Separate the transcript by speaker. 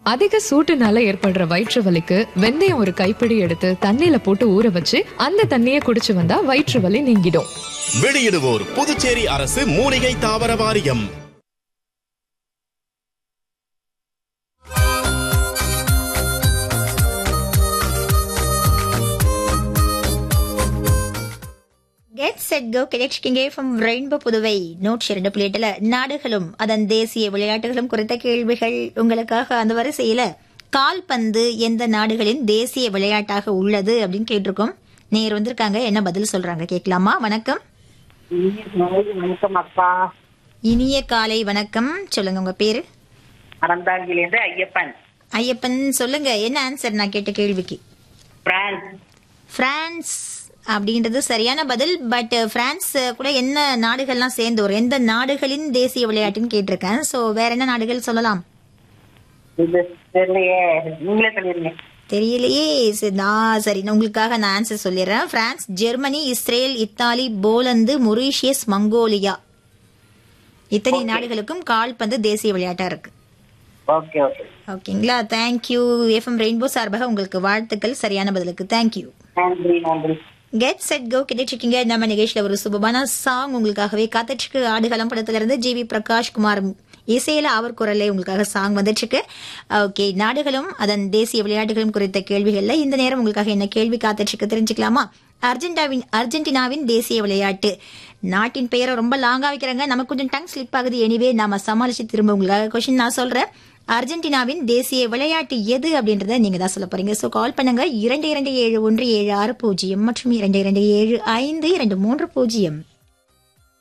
Speaker 1: அதிக சூட்டுனால ஏற்படுற வயிற்று வலிக்கு வெந்தயம் ஒரு கைப்பிடி எடுத்து தண்ணியில போட்டு ஊற வச்சு அந்த தண்ணியை குடிச்சு வந்தா வயிற்று வலி நீங்கிடும்
Speaker 2: வெளியிடுவோர் புதுச்சேரி அரசு மூலிகை தாவர வாரியம்
Speaker 3: கெட் செட் கோ கிடைச்சிக்கிங்க ஃப்ரம் ரெயின்போ புதுவை நூற்றி இரண்டு புள்ளியட்டில் நாடுகளும் அதன் தேசிய விளையாட்டுகளும் குறித்த கேள்விகள் உங்களுக்காக அந்த வரிசையில கால்பந்து எந்த நாடுகளின் தேசிய விளையாட்டாக உள்ளது அப்படின்னு கேட்டிருக்கோம் நேர் வந்திருக்காங்க என்ன பதில் சொல்றாங்க கேட்கலாமா வணக்கம்
Speaker 4: வணக்கம் அப்பா
Speaker 3: இனிய காலை வணக்கம் சொல்லுங்க உங்க பேரு
Speaker 4: அறந்தாங்கிலேருந்து ஐயப்பன்
Speaker 3: ஐயப்பன் சொல்லுங்க என்ன ஆன்சர் நான் கேட்ட கேள்விக்கு
Speaker 4: பிரான்ஸ்
Speaker 3: பிரான்ஸ் அப்படின்றது சரியான பதில் பட் பிரான்ஸ் கூட என்ன நாடுகள்லாம் சேர்ந்து வரும் எந்த நாடுகளின் தேசிய விளையாட்டுன்னு கேட்டிருக்கேன் சோ வேற என்ன நாடுகள் சொல்லலாம்
Speaker 4: இது தெரியலையே நீங்களே சொல்லிருங்க
Speaker 3: தெரியலையே சரி, நான் சரி நான் உங்களுக்காக நான் ஆன்சர் சொல்லிடுறேன் France Germany Israel Italy Poland Mauritius Mongolia இத்தனை நாடுகளுக்கும் கால்பந்து தேசிய விளையாட்டா இருக்கு
Speaker 4: ஓகே ஓகே
Speaker 3: ஓகேங்களா தேங்க்யூ எஃப்எம் ரெயின்போ சார்பாக உங்களுக்கு வாழ்த்துக்கள் சரியான பதிலுக்கு தேங்க்யூ
Speaker 4: நன்றி நன்றி
Speaker 3: கெட் செட் கோ கிடைச்சிருக்கீங்க நம்ம நிகழ்ச்சியில ஒரு சுபமான சாங் உங்களுக்காகவே காத்துச்சுக்கு ஆடுகளம் படத்துல இருந்து ஜி வி பிரகாஷ் குமார் இசையில அவர் குரலே உங்களுக்காக சாங் வந்துச்சுக்கு ஓகே நாடுகளும் அதன் தேசிய விளையாட்டுகளும் குறித்த கேள்விகள்ல இந்த நேரம் உங்களுக்காக என்ன கேள்வி காத்துச்சுக்கு தெரிஞ்சுக்கலாமா அர்ஜென்டாவின் அர்ஜென்டினாவின் தேசிய விளையாட்டு நாட்டின் பெயரை ரொம்ப லாங்கா வைக்கிறாங்க நமக்கு கொஞ்சம் டங் ஸ்லிப் ஆகுது எனிவே நாம சமாளிச்சு திரும்ப உங்களுக்காக கொஸ்டின் நான் சொல்றேன் அர்ஜென்டினாவின் தேசிய விளையாட்டு எது அப்படின்றத நீங்க தான் சொல்ல போறீங்க சோ கால் பண்ணுங்க இரண்டு இரண்டு ஏழு ஒன்று ஏழு ஆறு பூஜ்ஜியம் மற்றும் இரண்டு இரண்டு ஏழு ஐந்து இரண்டு மூன்று பூஜ்ஜியம்